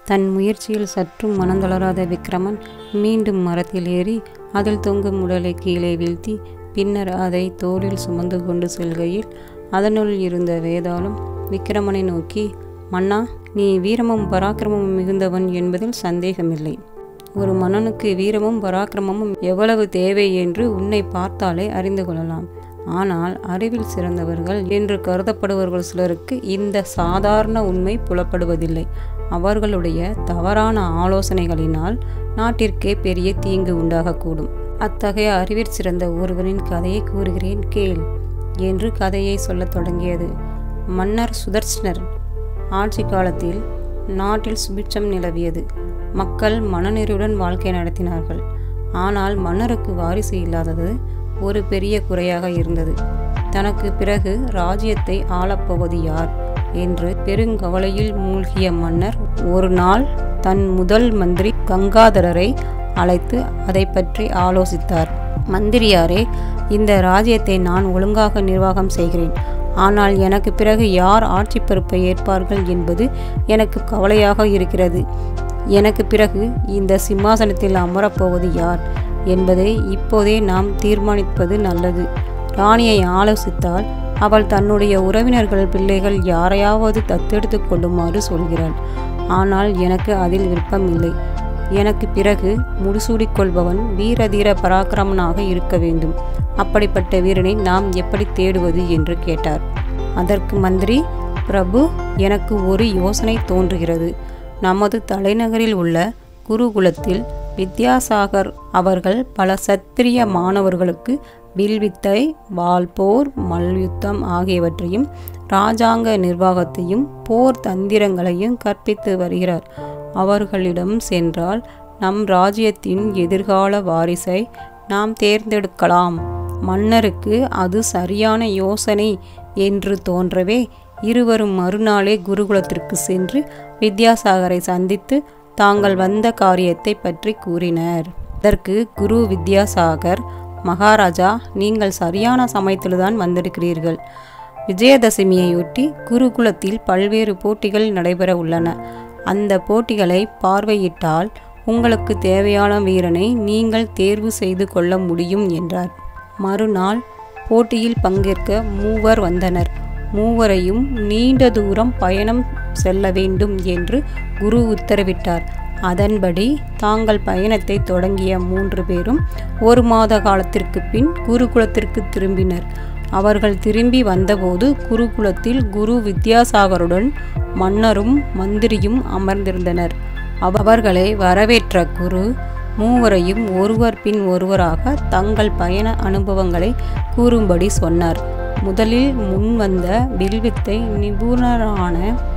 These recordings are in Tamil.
தன் முயற்சியில் சற்றும் மனந்தளராத விக்ரமன் மீண்டும் மரத்தில் ஏறி அதில் தொங்கும் உடலை கீழே வீழ்த்தி பின்னர் அதை தோளில் சுமந்து கொண்டு செல்கையில் அதனுள் இருந்த வேதாளம் விக்ரமனை நோக்கி மன்னா நீ வீரமும் பராக்கிரமமும் மிகுந்தவன் என்பதில் சந்தேகமில்லை ஒரு மன்னனுக்கு வீரமும் பராக்கிரமமும் எவ்வளவு தேவை என்று உன்னை பார்த்தாலே அறிந்து கொள்ளலாம் ஆனால் அறிவில் சிறந்தவர்கள் என்று கருதப்படுபவர்கள் சிலருக்கு இந்த சாதாரண உண்மை புலப்படுவதில்லை அவர்களுடைய தவறான ஆலோசனைகளினால் நாட்டிற்கே பெரிய தீங்கு உண்டாகக்கூடும் அத்தகைய அறிவிற் சிறந்த ஒருவரின் கதையை கூறுகிறேன் கேள் என்று கதையை சொல்லத் தொடங்கியது மன்னர் சுதர்ஷ்னர் ஆட்சி காலத்தில் நாட்டில் சுபிட்சம் நிலவியது மக்கள் மனநெறியுடன் வாழ்க்கை நடத்தினார்கள் ஆனால் மன்னருக்கு வாரிசு இல்லாதது ஒரு பெரிய குறையாக இருந்தது தனக்கு பிறகு ராஜ்யத்தை ஆளப்போவது யார் என்று பெருங்கவலையில் மூழ்கிய மன்னர் ஒரு நாள் தன் முதல் மந்திரி கங்காதரரை அழைத்து அதை பற்றி ஆலோசித்தார் மந்திரியாரே இந்த ராஜ்யத்தை நான் ஒழுங்காக நிர்வாகம் செய்கிறேன் ஆனால் எனக்கு பிறகு யார் ஆட்சி பொறுப்பை ஏற்பார்கள் என்பது எனக்கு கவலையாக இருக்கிறது எனக்கு பிறகு இந்த சிம்மாசனத்தில் அமரப்போவது யார் என்பதை இப்போதே நாம் தீர்மானிப்பது நல்லது ராணியை ஆலோசித்தால் அவள் தன்னுடைய உறவினர்கள் பிள்ளைகள் யாரையாவது தத்தெடுத்து கொள்ளுமாறு சொல்கிறாள் ஆனால் எனக்கு அதில் விருப்பம் இல்லை எனக்கு பிறகு முடிசூடிக்கொள்பவன் வீரதீர பராக்கிரமனாக இருக்க வேண்டும் அப்படிப்பட்ட வீரனை நாம் எப்படி தேடுவது என்று கேட்டார் அதற்கு மந்திரி பிரபு எனக்கு ஒரு யோசனை தோன்றுகிறது நமது தலைநகரில் உள்ள குருகுலத்தில் வித்யாசாகர் அவர்கள் பல சத்திரிய மாணவர்களுக்கு வில்வித்தை வால்போர் மல்யுத்தம் ஆகியவற்றையும் இராஜாங்க நிர்வாகத்தையும் போர் தந்திரங்களையும் கற்பித்து வருகிறார் அவர்களிடம் சென்றால் நம் ராஜ்யத்தின் எதிர்கால வாரிசை நாம் தேர்ந்தெடுக்கலாம் மன்னருக்கு அது சரியான யோசனை என்று தோன்றவே இருவரும் மறுநாளே குருகுலத்திற்கு சென்று வித்யாசாகரை சந்தித்து தாங்கள் வந்த காரியத்தை பற்றி கூறினர் அதற்கு குரு வித்யாசாகர் மகாராஜா நீங்கள் சரியான சமயத்தில்தான் வந்திருக்கிறீர்கள் விஜயதசமியையொட்டி குருகுலத்தில் பல்வேறு போட்டிகள் நடைபெற உள்ளன அந்த போட்டிகளை பார்வையிட்டால் உங்களுக்கு தேவையான வீரனை நீங்கள் தேர்வு செய்து கொள்ள முடியும் என்றார் மறுநாள் போட்டியில் பங்கேற்க மூவர் வந்தனர் மூவரையும் நீண்ட தூரம் பயணம் செல்ல வேண்டும் என்று குரு உத்தரவிட்டார் அதன்படி தாங்கள் பயணத்தை தொடங்கிய மூன்று பேரும் ஒரு மாத காலத்திற்கு பின் குருகுலத்திற்கு திரும்பினர் அவர்கள் திரும்பி வந்தபோது குருகுலத்தில் குரு வித்யாசாகருடன் மன்னரும் மந்திரியும் அமர்ந்திருந்தனர் அவர்களை வரவேற்ற குரு மூவரையும் ஒருவர் பின் ஒருவராக தங்கள் பயண அனுபவங்களை கூறும்படி சொன்னார் முதலில் முன் வந்த வில்வித்தை நிபுணரான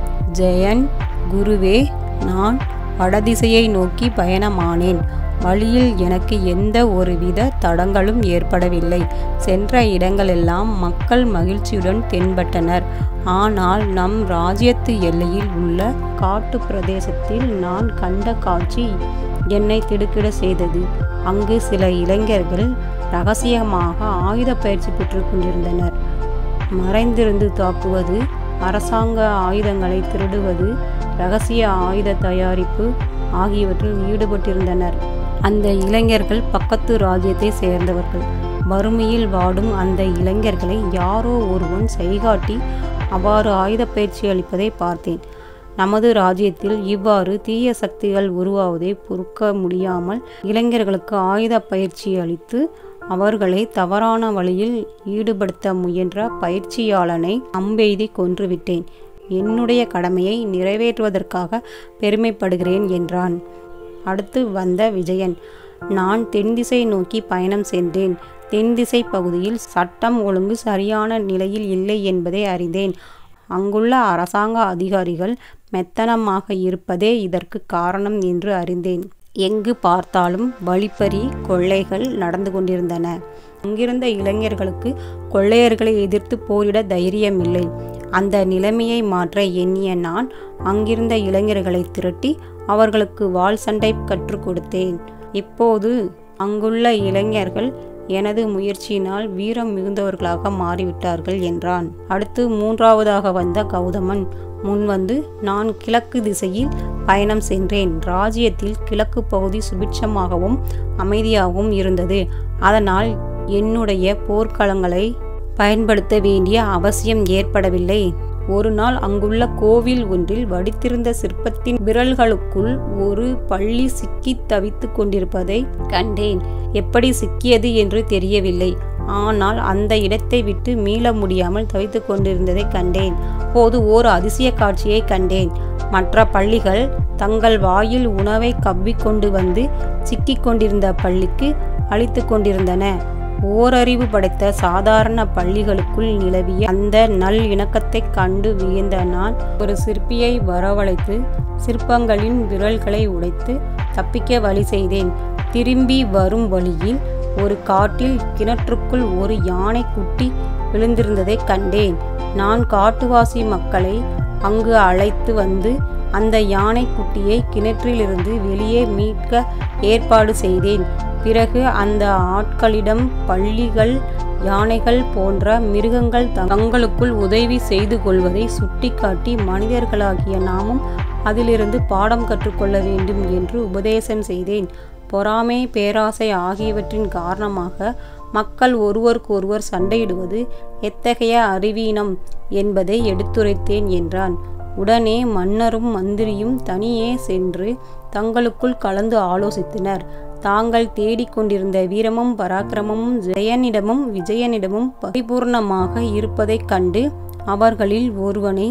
ஜெயன் குருவே நான் வடதிசையை நோக்கி பயணமானேன் வழியில் எனக்கு எந்த ஒருவித தடங்களும் ஏற்படவில்லை சென்ற இடங்களெல்லாம் மக்கள் மகிழ்ச்சியுடன் தென்பட்டனர் ஆனால் நம் ராஜ்யத்து எல்லையில் உள்ள காட்டு பிரதேசத்தில் நான் கண்ட காட்சி என்னை திடுக்கிட செய்தது அங்கு சில இளைஞர்கள் ரகசியமாக ஆயுத பயிற்சி பெற்று கொண்டிருந்தனர் மறைந்திருந்து தாக்குவது அரசாங்க ஆயுதங்களை திருடுவது ரகசிய ஆயுத தயாரிப்பு ஆகியவற்றில் ஈடுபட்டிருந்தனர் அந்த இளைஞர்கள் பக்கத்து ராஜ்யத்தை சேர்ந்தவர்கள் வறுமையில் வாடும் அந்த இளைஞர்களை யாரோ ஒருவன் செய்காட்டி அவ்வாறு ஆயுத பயிற்சி அளிப்பதை பார்த்தேன் நமது ராஜ்யத்தில் இவ்வாறு தீய சக்திகள் உருவாவதை பொறுக்க முடியாமல் இளைஞர்களுக்கு ஆயுத பயிற்சி அளித்து அவர்களை தவறான வழியில் ஈடுபடுத்த முயன்ற பயிற்சியாளனை அம்பெய்தி கொன்றுவிட்டேன் என்னுடைய கடமையை நிறைவேற்றுவதற்காக பெருமைப்படுகிறேன் என்றான் அடுத்து வந்த விஜயன் நான் தென் திசை நோக்கி பயணம் சென்றேன் தென் திசை பகுதியில் சட்டம் ஒழுங்கு சரியான நிலையில் இல்லை என்பதை அறிந்தேன் அங்குள்ள அரசாங்க அதிகாரிகள் மெத்தனமாக இருப்பதே இதற்கு காரணம் என்று அறிந்தேன் எங்கு பார்த்தாலும் வழிப்பறி கொள்ளைகள் நடந்து கொண்டிருந்தன அங்கிருந்த இளைஞர்களுக்கு கொள்ளையர்களை எதிர்த்து போரிட தைரியமில்லை அந்த நிலைமையை மாற்ற எண்ணிய நான் அங்கிருந்த இளைஞர்களை திரட்டி அவர்களுக்கு வாள் சண்டை கற்றுக் கொடுத்தேன் இப்போது அங்குள்ள இளைஞர்கள் எனது முயற்சியினால் வீரம் மிகுந்தவர்களாக மாறிவிட்டார்கள் என்றான் அடுத்து மூன்றாவதாக வந்த கௌதமன் முன்வந்து நான் கிழக்கு திசையில் பயணம் சென்றேன் ராஜ்யத்தில் கிழக்கு பகுதி சுபிட்சமாகவும் அமைதியாகவும் இருந்தது அதனால் என்னுடைய போர்க்களங்களை பயன்படுத்த வேண்டிய அவசியம் ஏற்படவில்லை ஒரு நாள் அங்குள்ள கோவில் ஒன்றில் வடித்திருந்த சிற்பத்தின் விரல்களுக்குள் ஒரு பள்ளி சிக்கி தவித்து கொண்டிருப்பதை கண்டேன் எப்படி சிக்கியது என்று தெரியவில்லை ஆனால் அந்த இடத்தை விட்டு மீள முடியாமல் தவித்து கொண்டிருந்ததை கண்டேன் போது ஓர் அதிசய காட்சியை கண்டேன் மற்ற பள்ளிகள் தங்கள் வாயில் உணவை கவ்விக்கொண்டு வந்து சிக்கிக் கொண்டிருந்த பள்ளிக்கு அளித்து கொண்டிருந்தன ஓரறிவு படைத்த சாதாரண பள்ளிகளுக்குள் நிலவிய அந்த நல் இணக்கத்தைக் கண்டு வியந்த நான் ஒரு சிற்பியை வரவழைத்து சிற்பங்களின் விரல்களை உடைத்து தப்பிக்க வழி செய்தேன் திரும்பி வரும் வழியில் ஒரு காட்டில் கிணற்றுக்குள் ஒரு யானை குட்டி விழுந்திருந்ததை கண்டேன் நான் காட்டுவாசி மக்களை அங்கு அழைத்து வந்து அந்த யானை குட்டியை கிணற்றிலிருந்து வெளியே மீட்க ஏற்பாடு செய்தேன் பிறகு அந்த ஆட்களிடம் பள்ளிகள் யானைகள் போன்ற மிருகங்கள் தங்களுக்குள் உதவி செய்து கொள்வதை சுட்டிக்காட்டி மனிதர்களாகிய நாமும் அதிலிருந்து பாடம் கற்றுக்கொள்ள வேண்டும் என்று உபதேசம் செய்தேன் பொறாமை பேராசை ஆகியவற்றின் காரணமாக மக்கள் ஒருவருக்கொருவர் சண்டையிடுவது எத்தகைய அறிவீனம் என்பதை எடுத்துரைத்தேன் என்றான் உடனே மன்னரும் மந்திரியும் தனியே சென்று தங்களுக்குள் கலந்து ஆலோசித்தனர் தாங்கள் தேடிக்கொண்டிருந்த வீரமும் பராக்கிரமமும் ஜெயனிடமும் விஜயனிடமும் பரிபூர்ணமாக இருப்பதைக் கண்டு அவர்களில் ஒருவனை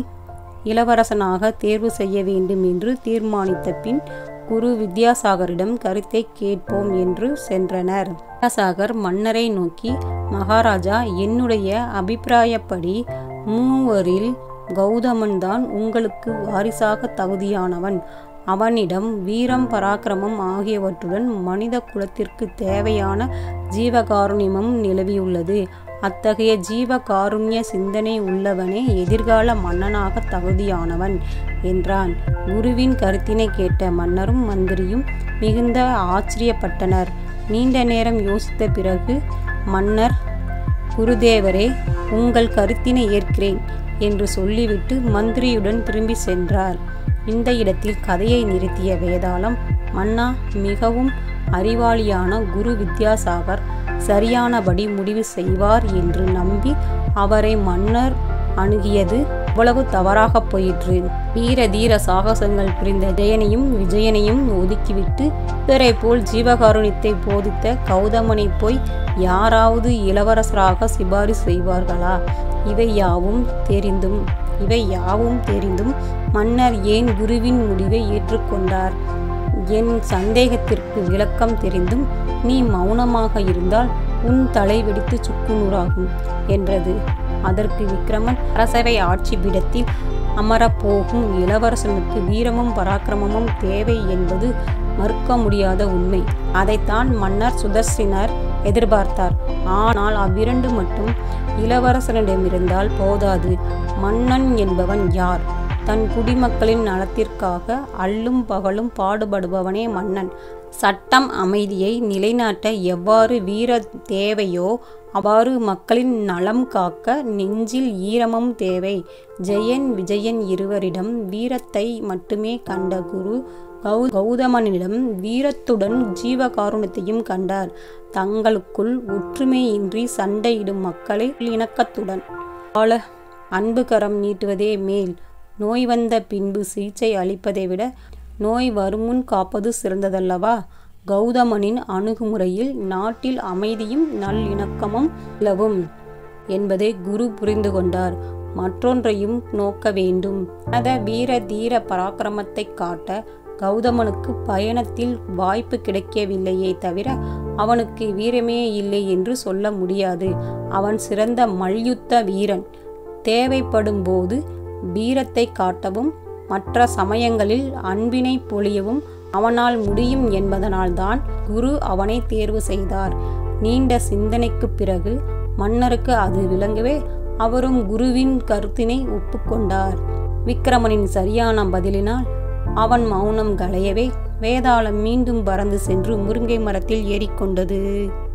இளவரசனாக தேர்வு செய்ய வேண்டும் என்று தீர்மானித்த பின் குரு வித்யாசாகரிடம் கருத்தை கேட்போம் என்று சென்றனர் வித்யாசாகர் மன்னரை நோக்கி மகாராஜா என்னுடைய அபிப்பிராயப்படி மூவரில் கௌதமன் தான் உங்களுக்கு வாரிசாக தகுதியானவன் அவனிடம் வீரம் பராக்கிரமம் ஆகியவற்றுடன் மனித குலத்திற்கு தேவையான ஜீவகாருண்யமும் நிலவியுள்ளது அத்தகைய ஜீவகாருண்ய சிந்தனை உள்ளவனே எதிர்கால மன்னனாக தகுதியானவன் என்றான் குருவின் கருத்தினை கேட்ட மன்னரும் மந்திரியும் மிகுந்த ஆச்சரியப்பட்டனர் நீண்ட நேரம் யோசித்த பிறகு மன்னர் குருதேவரே உங்கள் கருத்தினை ஏற்கிறேன் என்று சொல்லிவிட்டு மந்திரியுடன் திரும்பி சென்றார் இந்த இடத்தில் கதையை நிறுத்திய வேதாளம் மன்னா மிகவும் அறிவாளியான குரு வித்யாசாகர் சரியானபடி முடிவு செய்வார் என்று நம்பி அவரை மன்னர் அணுகியது இவ்வளவு தவறாக போயிற்று வீர தீர சாகசங்கள் புரிந்த ஜெயனையும் விஜயனையும் ஒதுக்கிவிட்டு இவரை போல் ஜீவகாருண்யத்தை போதித்த கௌதமனை போய் யாராவது இளவரசராக சிபாரிசு செய்வார்களா இவை யாவும் தெரிந்தும் இவை யாவும் தெரிந்தும் மன்னர் ஏன் குருவின் முடிவை ஏற்றுக்கொண்டார் என் சந்தேகத்திற்கு விளக்கம் தெரிந்தும் நீ மௌனமாக இருந்தால் உன் தலை வெடித்து சுக்குநூறாகும் என்றது அதற்கு விக்ரமன் அரசவை ஆட்சி பீடத்தில் அமரப்போகும் இளவரசனுக்கு வீரமும் பராக்கிரமமும் தேவை என்பது மறுக்க முடியாத உண்மை அதைத்தான் மன்னர் சுதர்சினர் எதிர்பார்த்தார் ஆனால் அவ்விரண்டு மட்டும் இளவரசனிடமிருந்தால் போதாது மன்னன் என்பவன் யார் தன் குடிமக்களின் நலத்திற்காக அல்லும் பகலும் பாடுபடுபவனே மன்னன் சட்டம் அமைதியை நிலைநாட்ட எவ்வாறு வீர தேவையோ அவ்வாறு மக்களின் நலம் காக்க நெஞ்சில் ஈரமும் தேவை ஜெயன் விஜயன் இருவரிடம் வீரத்தை மட்டுமே கண்ட குரு கௌ கௌதமனிடம் வீரத்துடன் ஜீவகாருண்யத்தையும் கண்டார் தங்களுக்குள் ஒற்றுமையின்றி சண்டையிடும் மக்களை இணக்கத்துடன் ஆள அன்பு கரம் நீட்டுவதே மேல் நோய் வந்த பின்பு சிகிச்சை அளிப்பதை விட நோய் வருமுன் காப்பது சிறந்ததல்லவா கௌதமனின் அணுகுமுறையில் நாட்டில் அமைதியும் நல்லிணக்கமும் நிலவும் என்பதை குரு புரிந்து கொண்டார் மற்றொன்றையும் நோக்க வேண்டும் அத வீர தீர பராக்கிரமத்தை காட்ட கௌதமனுக்கு பயணத்தில் வாய்ப்பு கிடைக்கவில்லையே தவிர அவனுக்கு வீரமே இல்லை என்று சொல்ல முடியாது அவன் சிறந்த மல்யுத்த வீரன் தேவைப்படும் போது வீரத்தை காட்டவும் மற்ற சமயங்களில் அன்பினை பொழியவும் அவனால் முடியும் என்பதனால்தான் குரு அவனை தேர்வு செய்தார் நீண்ட சிந்தனைக்கு பிறகு மன்னருக்கு அது விளங்கவே அவரும் குருவின் கருத்தினை ஒப்புக்கொண்டார் விக்கிரமனின் சரியான பதிலினால் அவன் மௌனம் களையவே வேதாளம் மீண்டும் பறந்து சென்று முருங்கை மரத்தில் ஏறிக்கொண்டது